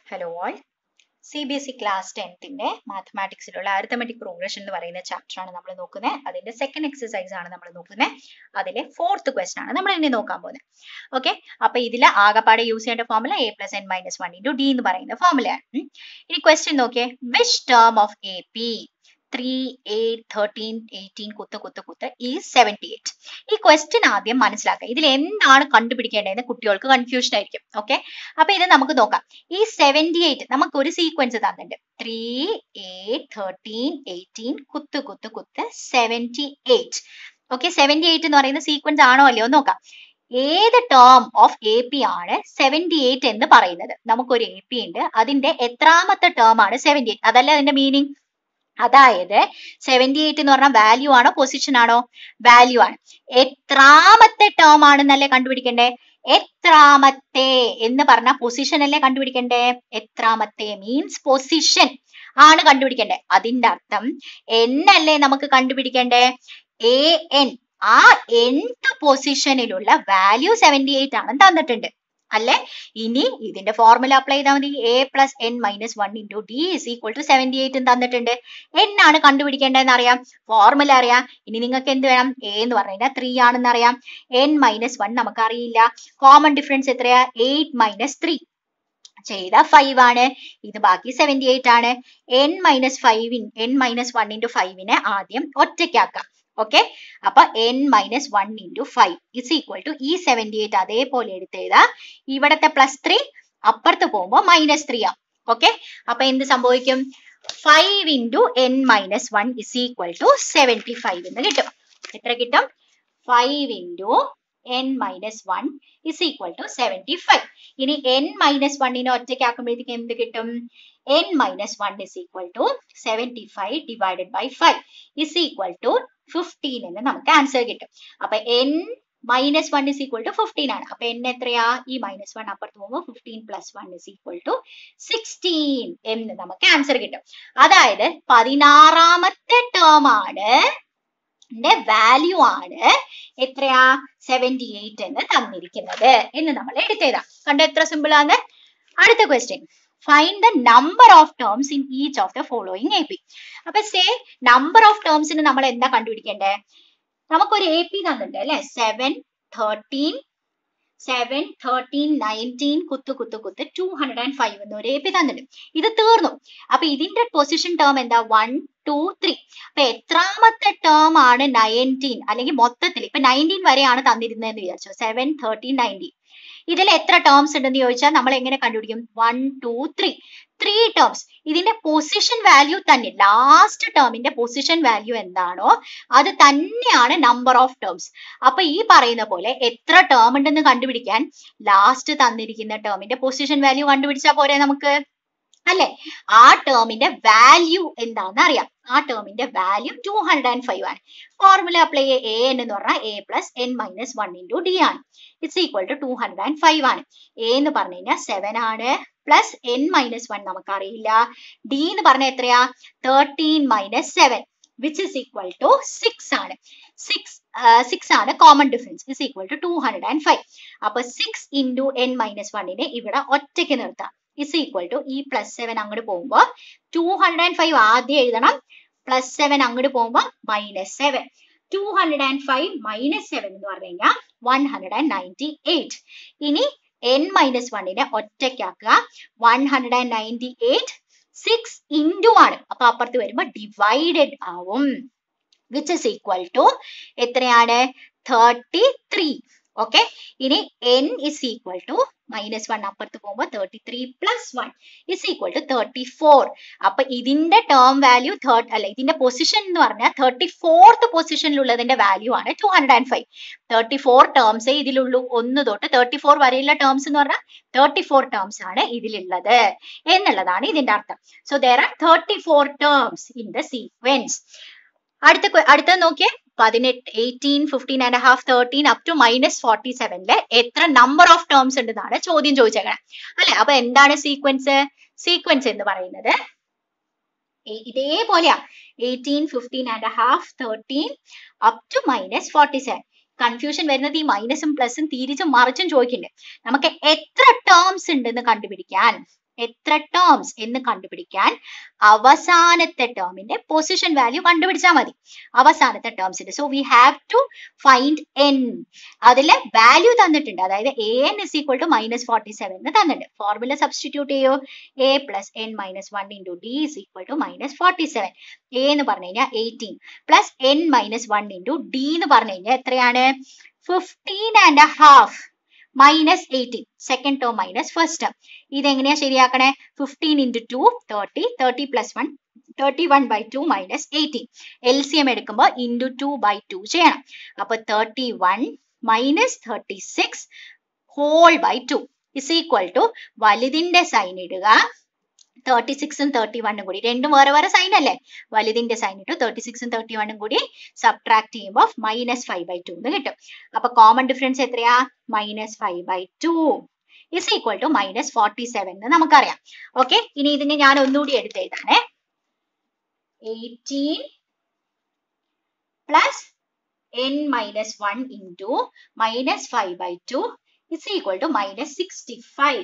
hello all C B S E class ടെൻത്തിന്റെ മാത്തമാറ്റിക്സിലുള്ള arithmetic progression എന്ന് പറയുന്ന ചാപ്റ്റർ ആണ് നമ്മൾ നോക്കുന്നത് അതിന്റെ സെക്കൻഡ് എക്സസൈസ് ആണ് നമ്മൾ നോക്കുന്നത് അതിലെ ഫോർത്ത് ക്വസ്റ്റൻ ആണ് നമ്മൾ ഇനി നോക്കാൻ പോകുന്നത് ഓക്കെ അപ്പൊ ഇതിൽ ആകപ്പാടെ യൂസ് ചെയ്യേണ്ട formula a plus n minus one into d എന്ന് പറയുന്ന ഫോർമുലയാണ് ഇനി ക്വസ്റ്റ്യൻ നോക്കിയേ which term of A P three eight thirteen eighteen കുത്ത് കുത്ത് കുത്ത് ഈ സെവൻറ്റി എയ്റ്റ് ഈ ക്വസ്റ്റ്യൻ ആദ്യം മനസ്സിലാക്കുക ഇതിൽ എന്താണ് കണ്ടുപിടിക്കേണ്ടതെന്ന് കുട്ടികൾക്ക് കൺഫ്യൂഷൻ ആയിരിക്കും ഓക്കെ അപ്പൊ ഇത് നമുക്ക് നോക്കാം ഈ സെവൻറ്റി എയ്റ്റ് നമുക്ക് ഒരു സീക്വൻസ് തന്നിട്ടുണ്ട് ത്രീ എയ്റ്റ് തേർട്ടീൻ എയ്റ്റീൻ കുത്ത് കുത്ത് കുത്ത് seventy eight okay seventy eight എന്ന് പറയുന്ന സീക്വൻസ് ആണോ അല്ലയോ നോക്കാം ഏത് ടേം ഓഫ് എ പി ആണ് സെവൻറ്റി എയ്റ്റ് എന്ന് പറയുന്നത് നമുക്കൊരു എ പി ഉണ്ട് അതിന്റെ എത്രാമത്തെ ടേം ആണ് സെവൻറ്റി എയ്റ്റ് അതല്ല അതിന്റെ മീനിങ് അതായത് സെവൻറ്റി എയ്റ്റ് എന്ന് പറഞ്ഞാൽ വാല്യൂ ആണോ പൊസിഷൻ ആണോ വാല്യൂ ആണ് എത്രാമത്തെ ടേം ആണെന്നല്ലേ കണ്ടുപിടിക്കണ്ടേ എത്രാമത്തെ എന്ന് പറഞ്ഞ പൊസിഷൻ അല്ലേ കണ്ടുപിടിക്കണ്ടേ എത്രാമത്തെ മീൻസ് പൊസിഷൻ ആണ് കണ്ടുപിടിക്കണ്ടേ അതിന്റെ അർത്ഥം എന്നല്ലേ നമുക്ക് കണ്ടുപിടിക്കണ്ടേ എ എൻ ആ nth പൊസിഷനിലുള്ള വാല്യൂ സെവൻറ്റി എയ്റ്റ് ആണ് തന്നിട്ടുണ്ട് അല്ലെ ഇനി ഇതിന്റെ ഫോർമുല അപ്ലൈ ചെയ്താൽ മതി a plus n minus one into d is equal to seventy eight തന്നിട്ടുണ്ട് എൻ ആണ് കണ്ടുപിടിക്കേണ്ടതെന്ന് അറിയാം ഫോർമുല അറിയാം ഇനി നിങ്ങൾക്ക് എന്ത് വേണം എ എന്ന് പറഞ്ഞു കഴിഞ്ഞാൽ ത്രീ ആണെന്ന് അറിയാം എൻ മൈനസ് വൺ നമുക്ക് അറിയില്ല കോമൺ ഡിഫറൻസ് എത്രയാ എയ്റ്റ് മൈനസ് ത്രീ ചെയ്ത ഫൈവ് ആണ് ഇത് ബാക്കി സെവൻറ്റി എയ്റ്റ് ആണ് എൻ മൈനസ് ഫൈവിൻ എൻ മൈനസ് വൺ ഇൻറ്റു ഫൈവിനെ ആദ്യം ഒറ്റയ്ക്കാക്കാം ഓക്കെ അപ്പൊ n minus one into five is equal to ഈ സെവൻറ്റി എയ്റ്റ് അതേപോലെ എടുത്ത് എഴുതാം ഇവിടത്തെ പ്ലസ് ത്രീ അപ്പുറത്ത് പോകുമ്പോൾ മൈനസ് ത്രീ ആവും ഓക്കെ അപ്പൊ എന്ത് സംഭവിക്കും five into n minus one is equal to seventy five എന്ന് കിട്ടും എത്ര കിട്ടും five into n minus one is equal to seventy five ഇനി എൻ മൈനസ് വണ്ണിനെ ഒറ്റയ്ക്കാക്കുമ്പോഴത്തേക്ക് എന്ത് കിട്ടും n minus one is equal to seventy five divided by five is equal to fifteen എന്ന് നമുക്ക് ആൻസർ കിട്ടും അപ്പൊ n minus one is equal to fifteen ആണ് അപ്പൊ എൻ എത്രയാ ഈ മൈനസ് വൺ അപ്പുറത്ത് പോകുമ്പോൾ fifteen plus one is equal to sixteen എന്ന് നമുക്ക് ആൻസർ കിട്ടും അതായത് പതിനാറാമത്തെ ടേം ആണ് വാല്യൂ ആണ് എത്രയാ സെവൻറ്റി എയ്റ്റ് എന്ന് തന്നിരിക്കുന്നത് എന്ന് നമ്മൾ എടുത്തേതാ കണ്ട എത്ര സിമ്പിൾ ആണ് അടുത്ത question find the number of terms in each of the following A P അപ്പൊ സേ നമ്പർ ഓഫ് ടേംസിന് നമ്മൾ എന്താ കണ്ടുപിടിക്കേണ്ടേ നമുക്കൊരു എ പി തന്നിട്ടുണ്ട് അല്ലെ seven thirteen seven thirteen nineteen കുത്ത് കുത്ത് കുത്ത് ടു ഹൺഡ്രഡ് ആൻഡ് ഫൈവ് എന്ന് ഒരു എ പി തന്നിട്ടുണ്ട് ഇത് തീർന്നു അപ്പൊ ഇതിന്റെ പൊസിഷൻ ടേം എന്താ വൺ ടു ത്രീ അപ്പൊ എത്രാമത്തെ ടേം ആണ് നയൻറ്റീൻ അല്ലെങ്കിൽ മൊത്തത്തിൽ ഇപ്പൊ നയൻറ്റീൻ വരെയാണ് തന്നിരുന്നതെന്ന് വിചാരിച്ചു സെവൻ തേർട്ടീൻ നയൻറ്റീൻ ഇതിൽ എത്ര ടേംസ് ഉണ്ടെന്ന് ചോദിച്ചാൽ നമ്മൾ എങ്ങനെ കണ്ടുപിടിക്കും one two three three terms ഇതിന്റെ പൊസിഷൻ വാല്യൂ തന്നെ ലാസ്റ്റ് ടേമിന്റെ പൊസിഷൻ വാല്യൂ എന്താണോ അത് തന്നെയാണ് നമ്പർ ഓഫ് ടേംസ് അപ്പൊ ഈ പറയുന്ന പോലെ എത്ര ടേം ഉണ്ടെന്ന് കണ്ടുപിടിക്കാൻ ലാസ്റ്റ് തന്നിരിക്കുന്ന ടേമിന്റെ പൊസിഷൻ വാല്യൂ കണ്ടുപിടിച്ചാൽ പോരെ നമുക്ക് അല്ലെ ആ ടേമിന്റെ വാല്യൂ എന്താണെന്ന് അറിയാം ആ ടേമിന്റെ value two hundred and five ആണ് ഫോർമുല അപ്ലൈ എ എൻ എന്ന് പറഞ്ഞാൽ a plus n minus one into d ആണ് it's equal to two hundred and five ആണ് എ എന്ന് പറഞ്ഞു കഴിഞ്ഞാൽ സെവൻ ആണ് പ്ലസ് എൻ മൈനസ് വൺ നമുക്കറിയില്ല ഡി എന്ന് പറഞ്ഞാൽ എത്രയാ thirteen minus seven which is equal to six ആണ് സിക്സ് സിക്സ് ആണ് common difference is equal to two hundred and five അപ്പൊ സിക്സ് ഇൻറ്റു എൻ മൈനസ് വണ്ണിനെ ഇവിടെ ഒറ്റയ്ക്ക് നിർത്താം ഇസ് ഈക്വൽ ടു ഈ പ്ലസ് സെവൻ അങ്ങോട്ട് പോകുമ്പോൾ ടു ഹൺഡ്രഡ് ആൻഡ് ഫൈവ് ആദ്യം എഴുതണം പ്ലസ് സെവൻ അങ്ങോട്ട് പോകുമ്പോൾ minus seven two hundred and five minus seven എന്ന് പറഞ്ഞു കഴിഞ്ഞാൽ one hundred and ninety eight ഇനി എൻ മൈനസ് വണ്ണിനെ ഒറ്റയ്ക്കാക്കുക one hundred and ninety eight six into ആണ് അപ്പൊ അപ്പുറത്ത് വരുമ്പോൾ ഡിവൈഡഡ് ആവും വിച്ച് ഇസ് ഈക്വൽ ടു എത്രയാണ് തേർട്ടി ത്രീ ഓക്കെ ഇനി n is equal to minus one അപ്പുറത്ത് പോകുമ്പോൾ thirty three plus one is equal to thirty four അപ്പൊ ഇതിന്റെ ടേം വാല്യൂ തേർട്ട് അല്ല ഇതിന്റെ പൊസിഷൻ എന്ന് പറഞ്ഞാൽ തേർട്ടി ഫോർത്ത് പൊസിഷനിലുള്ളതിന്റെ വാല്യൂ ആണ് two hundred and five thirty four ടേംസേ ഇതിലുള്ളൂ ഒന്ന് തൊട്ട് തേർട്ടി ഫോർ വരെയുള്ള ടേംസ് എന്ന് പറഞ്ഞാൽ തേർട്ടി ഫോർ ടേംസ് ആണ് ഇതിലുള്ളത് എന്നുള്ളതാണ് ഇതിന്റെ അർത്ഥം so there are thirty four terms in the sequence അടുത്ത അടുത്തത് നോക്കിയേ പതിനെട്ട് eighteen fifteen and half thirteen up to minus forty സെവനില് എത്ര നമ്പർ ഓഫ് ടേംസ് ഉണ്ടെന്നാണ് ചോദ്യം ചോദിച്ചേക്കണം അല്ലെ അപ്പൊ എന്താണ് സീക്വൻസ് സീക്വൻസ് എന്ന് പറയുന്നത് ഇതേപോലെയാ eighteen fifteen and half thirteen up to minus forty seven confusion വരുന്നത് ഈ മൈനസും പ്ലസും തിരിച്ചും മറിച്ചും ചോദിക്കുന്നുണ്ട് നമുക്ക് എത്ര ടേംസ് ഉണ്ടെന്ന് കണ്ടുപിടിക്കാൻ എത്ര ടേംസ് എന്ന് കണ്ടുപിടിക്കാൻ അവസാനത്തെ ടേമിന്റെ പൊസിഷൻ വാല്യൂ കണ്ടുപിടിച്ചാൽ മതി അവസാനത്തെ ടേംസിന്റെ so we have to find n അതിലെ വാല്യൂ തന്നിട്ടുണ്ട് അതായത് a n is equal to minus forty seven എന്ന് തന്നിട്ടുണ്ട് ഫോർമുല സബ്സ്റ്റിറ്റ്യൂട്ട് ചെയ്യോ a plus n minus one into d is equal to minus forty seven a എന്ന് പറഞ്ഞു കഴിഞ്ഞാൽ eighteen plus n minus one into d എന്ന് പറഞ്ഞു കഴിഞ്ഞാൽ എത്രയാണ് fifteen and half minus eighteen second term minus first term ഇതെങ്ങനെയാ ശരിയാക്കണേ fifteen into two thirty thirty plus one thirty one by two minus eighteen L C M എടുക്കുമ്പോൾ into two by two ചെയ്യണം അപ്പൊ thirty one minus thirty six whole by two is equal to വലുതിന്റെ sign ഇടുക thirty സിക്സും thirty വണ്ണും കൂടി രണ്ടും വേറെ വേറെ സൈൻ അല്ലേ വലുതിന്റെ സൈൻ ഇട്ടു തേർട്ടി സിക്സും തേർട്ടി വണ്ണും കൂടി സബ്ട്രാക്ട് ചെയ്യുമ്പോൾ മൈനസ് ഫൈവ് ബൈ ടു എന്ന് കിട്ടും അപ്പൊ കോമൺ ഡിഫറൻസ് എത്രയാ minus five by two is equal to minus forty seven എന്ന് നമുക്കറിയാം ഓക്കെ ഇനി ഇതിനെ ഞാൻ ഒന്നുകൂടി എടുത്ത് എഴുതാണേ eighteen plus n minus one into minus five by two is equal to minus sixty five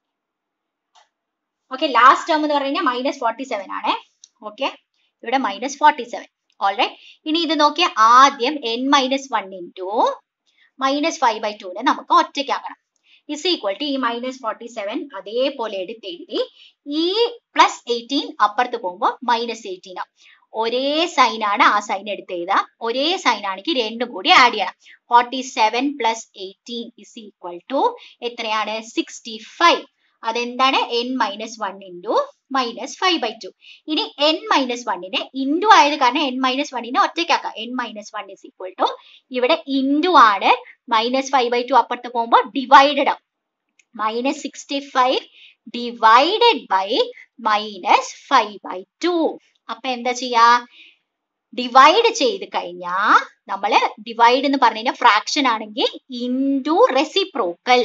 okay last term എന്ന് പറഞ്ഞാൽ മൈനസ് ഫോർട്ടി സെവൻ ആണ് ഓക്കെ ഇവിടെ മൈനസ് ഫോർട്ടി സെവൻ ഓൾറൈറ്റ് ഇനി ഇത് നോക്കിയ ആദ്യം n minus one into minus five by ടുവിനെ നമുക്ക് ഒറ്റയ്ക്കാക്കണം ഇസ് ഈക്വൽ ടു ഈ മൈനസ് ഫോർട്ടി സെവൻ അതേപോലെ എടുത്ത് എഴുതി ഈ പ്ലസ് എയ്റ്റീൻ അപ്പുറത്ത് പോകുമ്പോൾ മൈനസ് എയ്റ്റീൻ ആവും ഒരേ സൈൻ ആണ് ആ സൈൻ എടുത്ത് എഴുതുക ഒരേ സൈൻ ആണെങ്കിൽ രണ്ടും കൂടി ആഡ് ചെയ്യണം forty seven plus eighteen is equal to എത്രയാണ് സിക്സ്റ്റി ഫൈവ് അതെന്താണ് n minus one into minus five by two ഇനി എൻ മൈനസ് വണ്ണിനെ ഇൻറ്റു ആയത് കാരണം എൻ മൈനസ് വണ്ണിനെ ഒറ്റയ്ക്കാക്കാം n minus one is equal to ഇവിടെ ഇൻറ്റു ആണ് മൈനസ് ഫൈവ് ബൈ ടു അപ്പുറത്ത് പോകുമ്പോൾ ഡിവൈഡഡ് ആവും minus sixty five divided by minus five by two അപ്പൊ എന്താ ചെയ്യാ ഡിവൈഡ് ചെയ്ത് കഴിഞ്ഞാൽ നമ്മള് ഡിവൈഡ് എന്ന് പറഞ്ഞു കഴിഞ്ഞാൽ ഫ്രാക്ഷൻ ആണെങ്കിൽ into reciprocal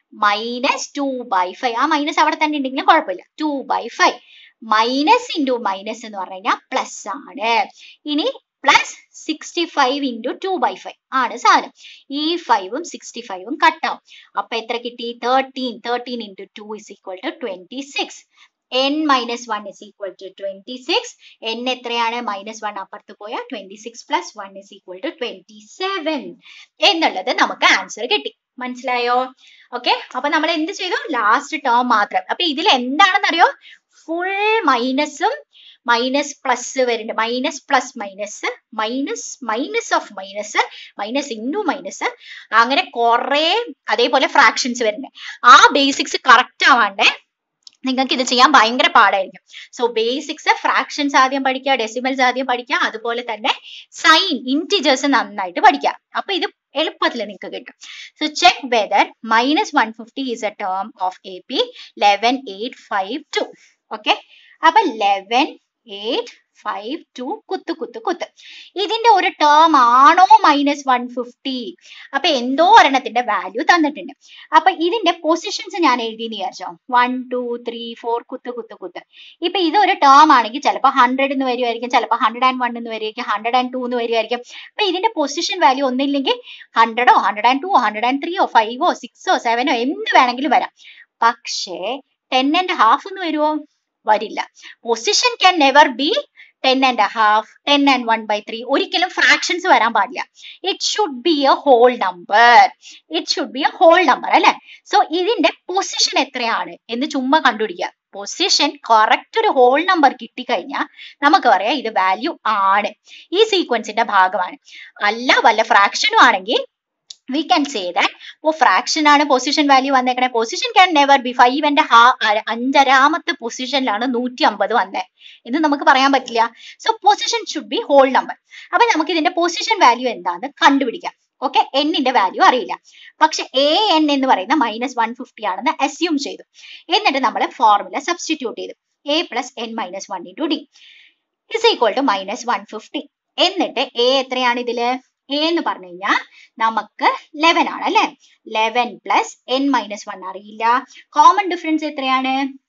minus two by five ആ മൈനസ് അവിടെ തന്നെ ഉണ്ടെങ്കിലും കുഴപ്പമില്ല two by five minus into minus എന്ന് പറഞ്ഞു കഴിഞ്ഞാൽ പ്ലസ് ആണ് ഇനി plus sixty five into two by five ആണ് സാധനം ഈ ഫൈവും സിക്സ്റ്റി ഫൈവും കട്ടാവും അപ്പൊ എത്ര കിട്ടി thirteen thirteen into two is equal to twenty six n minus one is equal to twenty six n എത്രയാണ് മൈനസ് വൺ അപ്പുറത്ത് പോയാൽ twenty six plus one is equal to twenty seven എന്നുള്ളത് നമുക്ക് ആൻസർ കിട്ടി മനസ്സിലായോ ഓക്കെ അപ്പൊ നമ്മൾ എന്ത് ചെയ്തു ലാസ്റ്റ് ടേം മാത്രം അപ്പൊ ഇതിൽ എന്താണെന്നറിയോ ഫുൾ മൈനസും മൈനസ് പ്ലസ് വരുന്നുണ്ട് minus plus minus minus minus of minus minus into minus അങ്ങനെ കുറെ അതേപോലെ ഫ്രാക്ഷൻസ് വരുന്നുണ്ട് ആ ബേസിക്സ് കറക്റ്റ് ആവാണ്ടേ നിങ്ങൾക്ക് ഇത് ചെയ്യാൻ ഭയങ്കര പാടായിരിക്കും സോ ബേസിക്സ് ഫ്രാക്ഷൻസ് ആദ്യം പഠിക്കുക ഡെസിമൽസ് ആദ്യം പഠിക്കുക അതുപോലെ തന്നെ സൈൻ ഇൻറ്റിജേഴ്സ് നന്നായിട്ട് പഠിക്കുക അപ്പൊ ഇത് എളുപ്പത്തിൽ നിങ്ങൾക്ക് കിട്ടും so check whether minus one fifty is a term of A P eleven eight five two okay അപ്പൊ ലെവൻ എയ്റ്റ് ഫൈവ് ടു കുത്ത് കുത്ത് കുത്ത് ഇതിന്റെ ഒരു ടേം ആണോ മൈനസ് വൺ ഫിഫ്റ്റി അപ്പൊ എന്തോ ഒരെണ്ണത്തിന്റെ വാല്യൂ തന്നിട്ടുണ്ട് അപ്പൊ ഇതിന്റെ പൊസിഷൻസ് ഞാൻ എഴുതി വിചാരിച്ചോ വൺ ടു ത്രീ ഫോർ കുത്ത് കുത്ത് കുത്ത് ഇപ്പൊ ഇത് ഒരു ടേം ആണെങ്കിൽ ചിലപ്പോൾ ഹൺഡ്രഡ് എന്ന് വരുമായിരിക്കും ചിലപ്പോൾ ഹൺഡ്രഡ് ആൻഡ് വൺ എന്ന് വരുമായിരിക്കും ഹൺഡ്രഡ് ആൻഡ് ടു എന്ന് വരുമായിരിക്കും അപ്പൊ ഇതിന്റെ പൊസിഷൻ വാല്യൂ ഒന്നില്ലെങ്കിൽ ഹൺഡ്രഡോ hundred and two hundred and ത്രീയോ ഫൈവോ സിക്സോ സെവനോ എന്ത് വേണമെങ്കിലും വരാം പക്ഷേ ടെൻ ആൻഡ് ഹാഫ് എന്ന് വരുമോ വരില്ല position can never be ten and half ten and one by three ഒരിക്കലും ഫ്രാക്ഷൻസ് വരാൻ പാടില്ല it should be a whole number it should be a whole number അല്ലെ സോ ഇതിന്റെ പൊസിഷൻ എത്രയാണ് എന്ന് ചുമ്മാ കണ്ടുപിടിക്കുക പൊസിഷൻ കറക്റ്റ് ഒരു ഹോൾ നമ്പർ കിട്ടിക്കഴിഞ്ഞാൽ നമുക്ക് പറയാം ഇത് വാല്യൂ ആണ് ഈ സീക്വൻസിന്റെ ഭാഗമാണ് അല്ല വല്ല ഫ്രാക്ഷനും ആണെങ്കിൽ we can say that oh fraction ആണ് പൊസിഷൻ വാല്യൂ വന്നേക്കണേ position can never be five and half അഞ്ചരാമത്തെ പൊസിഷനിലാണ് നൂറ്റി അമ്പത് വന്നേ എന്ന് നമുക്ക് പറയാൻ പറ്റില്ല so position should be whole number അപ്പൊ നമുക്ക് ഇതിന്റെ പൊസിഷൻ വാല്യൂ എന്താന്ന് കണ്ടുപിടിക്കാം ഓക്കെ എന്നിന്റെ വാല്യൂ അറിയില്ല പക്ഷെ എ എൻ എന്ന് പറയുന്ന മൈനസ് വൺ ഫിഫ്റ്റി ആണെന്ന് അസ്യൂം ചെയ്തു എന്നിട്ട് നമ്മൾ ഫോർമുല സബ്സ്റ്റിറ്റ്യൂട്ട് ചെയ്തു a plus n minus one into d is equal to minus one fifty എന്നിട്ട് എ എത്രയാണ് ഇതില് എ എന്ന് പറഞ്ഞു കഴിഞ്ഞാൽ നമുക്ക് ലെവൻ ആണ് അല്ലെ eleven plus n minus one അറിയില്ല കോമൺ ഡിഫറൻസ് എത്രയാണ്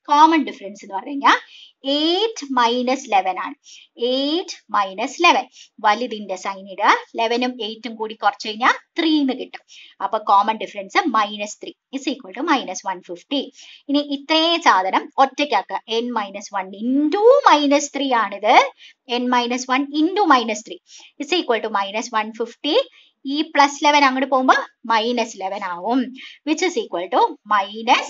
കോമൺ ഡിഫറൻസ് എന്ന് പറഞ്ഞാൽ എയ്റ്റ് മൈനസ് ലെവൻ ആണ് എയ്റ്റ് മൈനസ് ലെവൻ വലുതിന്റെ സൈൻ ഇടുക ലെവനും എയ്റ്റും കൂടി കുറച്ച് കഴിഞ്ഞാൽ ത്രീ എന്ന് കിട്ടും അപ്പൊ common difference minus three is equal to minus one fifty ഇനി ഇത്രയും സാധനം ഒറ്റയ്ക്കാക്കുക n minus one into minus three ആണിത് n minus one into minus three is equal to minus one fifty ഈ പ്ലസ് ലെവൻ അങ്ങോട്ട് പോകുമ്പോൾ മൈനസ് ലെവൻ ആവും which is equal to minus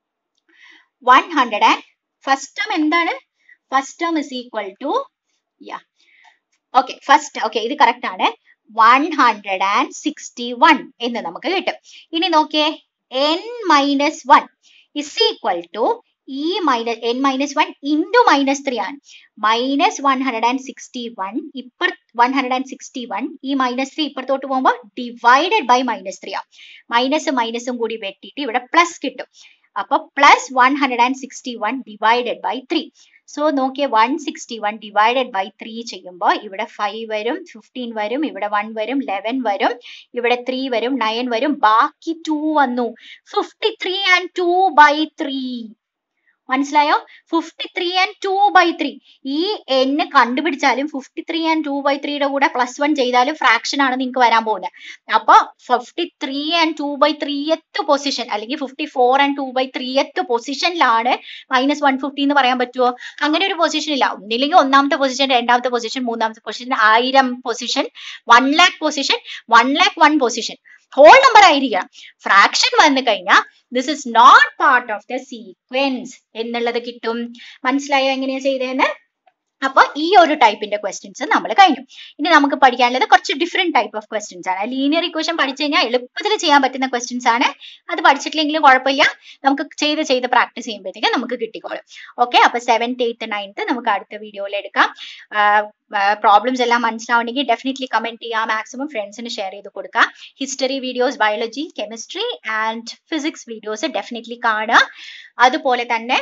one hundred and first term എന്താണ് first term is equal to yeah okay first okay ഇത് correct ആണ് one hundred and sixty one എന്ന് നമുക്ക് കിട്ടും ഇനി നോക്കിയേ n minus one is equal to ഈ minus n minus one into minus three ആണ് minus one hundred and sixty one ഇപ്പർ one hundred and sixty one ഈ മൈനസ് ത്രീ ഇപ്പുറത്തോട്ട് പോകുമ്പോൾ ഡിവൈഡഡ് ബൈ മൈനസ് ത്രീ ആണ് മൈനസ് മൈനസും കൂടി വെട്ടിയിട്ട് ഇവിടെ പ്ലസ് കിട്ടും അപ്പൊ plus one hundred and sixty one divided by three so നോക്കിയ one sixty one divided by three ചെയ്യുമ്പോൾ ഇവിടെ ഫൈവ് വരും ഫിഫ്റ്റീൻ വരും ഇവിടെ വൺ വരും ലെവൻ വരും ഇവിടെ ത്രീ വരും നയൻ വരും ബാക്കി ടു വന്നു fifty three and two by three മനസ്സിലായോ fifty three and two by three ഈ n കണ്ടുപിടിച്ചാലും fifty three and two by ത്രീയുടെ കൂടെ പ്ലസ് വൺ ചെയ്താലും ഫ്രാക്ഷൻ ആണ് നിങ്ങൾക്ക് വരാൻ പോകുന്നത് അപ്പൊ fifty three and two by ത്രീയത്ത് പൊസിഷൻ അല്ലെങ്കിൽ fifty four and two by ത്രീയത്ത് പൊസിഷനിലാണ് മൈനസ് വൺ ഫിഫ്റ്റി എന്ന് പറയാൻ പറ്റുമോ അങ്ങനെ ഒരു പൊസിഷൻ ഇല്ല ഒന്നില്ലെങ്കിൽ ഒന്നാമത്തെ പൊസിഷൻ രണ്ടാമത്തെ പൊസിഷൻ മൂന്നാമത്തെ പൊസിഷൻ ആയിരം position one lakh position one lakh one position whole number ആയിരിക്കണം ഫ്രാക്ഷൻ വന്നു കഴിഞ്ഞാൽ this is not part of the sequence എന്നുള്ളത് കിട്ടും മനസ്സിലായോ എങ്ങനെയാ ചെയ്തതെന്ന് അപ്പൊ ഈ ഒരു ടൈപ്പിന്റെ ക്വസ്റ്റ്യൻസ് നമ്മൾ കഴിഞ്ഞു ഇനി നമുക്ക് പഠിക്കാനുള്ളത് കുറച്ച് ഡിഫറെന്റ് ടൈപ്പ് ഓഫ് ക്വസ്റ്റ്യൻസ് ആണ് ലീനിയർ ഇക്വേഷൻ പഠിച്ചു കഴിഞ്ഞാൽ എളുപ്പത്തിൽ ചെയ്യാൻ പറ്റുന്ന ക്വസ്റ്റ്യൻസ് ആണ് അത് പഠിച്ചിട്ടില്ലെങ്കിലും കുഴപ്പമില്ല നമുക്ക് ചെയ്ത് ചെയ്ത് പ്രാക്ടീസ് ചെയ്യുമ്പോഴത്തേക്ക് നമുക്ക് കിട്ടിക്കോളും ഓക്കെ അപ്പൊ സെവൻത്ത് എയ്ത്ത് നയൻത്ത് നമുക്ക് അടുത്ത വീഡിയോയിൽ എടുക്കാം പ്രോബ്ലംസ് എല്ലാം മനസ്സിലാവണമെങ്കിൽ ഡെഫിനറ്റ്ലി കമന്റ് ചെയ്യുക മാക്സിമം ഫ്രണ്ട്സിന് ഷെയർ ചെയ്ത് കൊടുക്കുക history videos biology chemistry and physics videos definitely കാണുക അതുപോലെ തന്നെ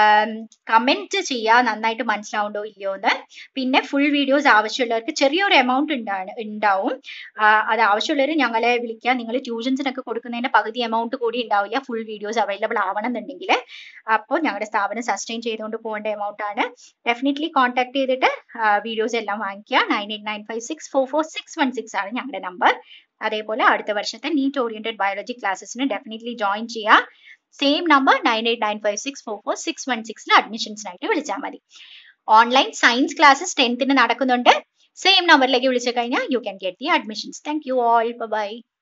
കമന്റ് ചെയ്യുക നന്നായിട്ട് മനസ്സിലാവുണ്ടോ ഇല്ലയോ എന്ന് പിന്നെ ഫുൾ വീഡിയോസ് ആവശ്യമുള്ളവർക്ക് ചെറിയൊരു എമൗണ്ട് ഉണ്ടാണ് ഉണ്ടാവും ആ, അത് ആവശ്യമുള്ളവർ ഞങ്ങളെ വിളിക്കുക നിങ്ങൾ ട്യൂഷൻസിനൊക്കെ കൊടുക്കുന്നതിന്റെ പകുതി എമൗണ്ട് കൂടി ഉണ്ടാവില്ല ഫുൾ വീഡിയോസ് അവൈലബിൾ ആവണം എന്നുണ്ടെങ്കിൽ അപ്പോൾ ഞങ്ങളുടെ സ്ഥാപനം സസ്റ്റെയിൻ ചെയ്തുകൊണ്ട് പോകേണ്ട എമൗണ്ട് ആണ് ഡെഫിനറ്റ്ലി കോൺടാക്ട് ചെയ്തിട്ട് വീഡിയോസ് എല്ലാം വാങ്ങിക്കുക nine eight nine five six four four six one six ആണ് ഞങ്ങളുടെ നമ്പർ അതേപോലെ അടുത്ത വർഷത്തെ നീറ്റ് ഓറിയന്റഡ് ബയോളജി ക്ലാസ്സസിന് ഡെഫിനറ്റ്ലി ജോയിൻ ചെയ്യുക same number nine eight nine five six four four six one സിക്സിൽ അഡ്മിഷൻസിനായിട്ട് വിളിച്ചാൽ മതി ഓൺലൈൻ സയൻസ് ക്ലാസ്സസ് ടെൻത്തിന് നടക്കുന്നുണ്ട് സെയിം നമ്പറിലേക്ക് വിളിച്ചു കഴിഞ്ഞാൽ you can get the admissions thank you all by